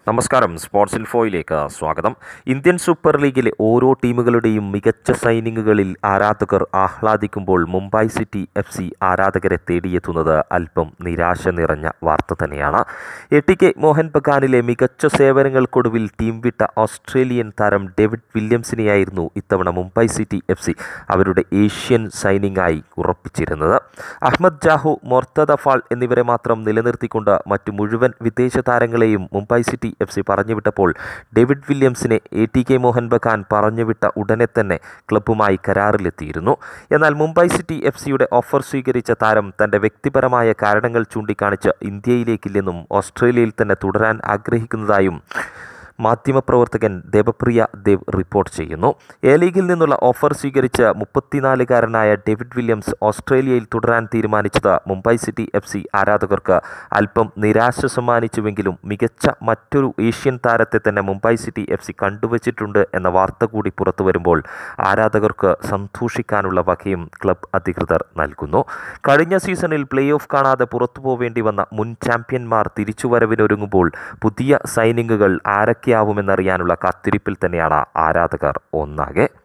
നമസ്കാരം സ്പോർട്സ് ഇൻഫോയിലേക്ക് സ്വാഗതം Indian super ലീഗിലെ ഓരോ ടീമുകളുടെയും മികച്ച സൈനിങ്ങുകളിൽ ആരാധകർ ആഹ്ലാദിക്കുമ്പോൾ മുംബൈ സിറ്റി എഫ് സി ആരാധകരെ തേടിയെത്തുന്നത് അല്പം നിരാശ നിറഞ്ഞ വാർത്ത തന്നെയാണ് എ ടി കെ മോഹൻ ബഗാനിലെ മികച്ച സേവനങ്ങൾക്കൊടുവിൽ ടീം വിട്ട ഓസ്ട്രേലിയൻ താരം ഡേവിഡ് വില്യംസിനെയായിരുന്നു ഇത്തവണ മുംബൈ സിറ്റി എഫ് സി അവരുടെ ഏഷ്യൻ സൈനിങ്ങായി ഉറപ്പിച്ചിരുന്നത് അഹമ്മദ് ജാഹു മൊർത്തദ ഫാൾ എന്നിവരെ മാത്രം നിലനിർത്തിക്കൊണ്ട് മറ്റു മുഴുവൻ വിദേശ താരങ്ങളെയും മുംബൈ സിറ്റി എഫ് സി പറഞ്ഞുവിട്ടപ്പോൾ ഡേവിഡ് വില്യംസിനെ A T K Mohan Bagan പറഞ്ഞുവിട്ട ഉടനെ തന്നെ ക്ലബ്ബുമായി കരാറിലെത്തിയിരുന്നു എന്നാൽ മുംബൈ സിറ്റി എഫ് സിയുടെ ഓഫർ സ്വീകരിച്ച താരം തൻ്റെ വ്യക്തിപരമായ കാരണങ്ങൾ ചൂണ്ടിക്കാണിച്ച് ഇന്ത്യയിലേക്കില്ലെന്നും ഓസ്ട്രേലിയയിൽ തന്നെ തുടരാൻ ആഗ്രഹിക്കുന്നതായും മാധ്യമപ്രവർത്തകൻ ദേവപ്രിയ ദേവ് റിപ്പോർട്ട് ചെയ്യുന്നു എ ലീഗിൽ നിന്നുള്ള ഓഫർ സ്വീകരിച്ച് മുപ്പത്തിനാലുകാരനായ ഡേവിഡ് വില്യംസ് ഓസ്ട്രേലിയയിൽ തുടരാൻ തീരുമാനിച്ചത് മുംബൈ സിറ്റി എഫ് സി ആരാധകർക്ക് അല്പം നിരാശ സമ്മാനിച്ചുവെങ്കിലും മികച്ച മറ്റൊരു ഏഷ്യൻ താരത്തെ തന്നെ മുംബൈ സിറ്റി എഫ് സി കണ്ടുവച്ചിട്ടുണ്ട് എന്ന വാർത്ത കൂടി പുറത്തു വരുമ്പോൾ ആരാധകർക്ക് സന്തോഷിക്കാനുള്ള വകയും ക്ലബ് അധികൃതർ നൽകുന്നു കഴിഞ്ഞ സീസണിൽ പ്ലേ ഓഫ് കാണാതെ പുറത്തു പോവേണ്ടി വന്ന മുൻ ചാമ്പ്യന്മാർ തിരിച്ചുവരവിനൊരുങ്ങുമ്പോൾ പുതിയ സൈനിങ്ങുകൾ ആരൊക്കെയാവുമെന്നറിയാനുള്ള കാത്തിരിപ്പിൽ തന്നെയാണ് ആരാധകർ ഒന്നാകെ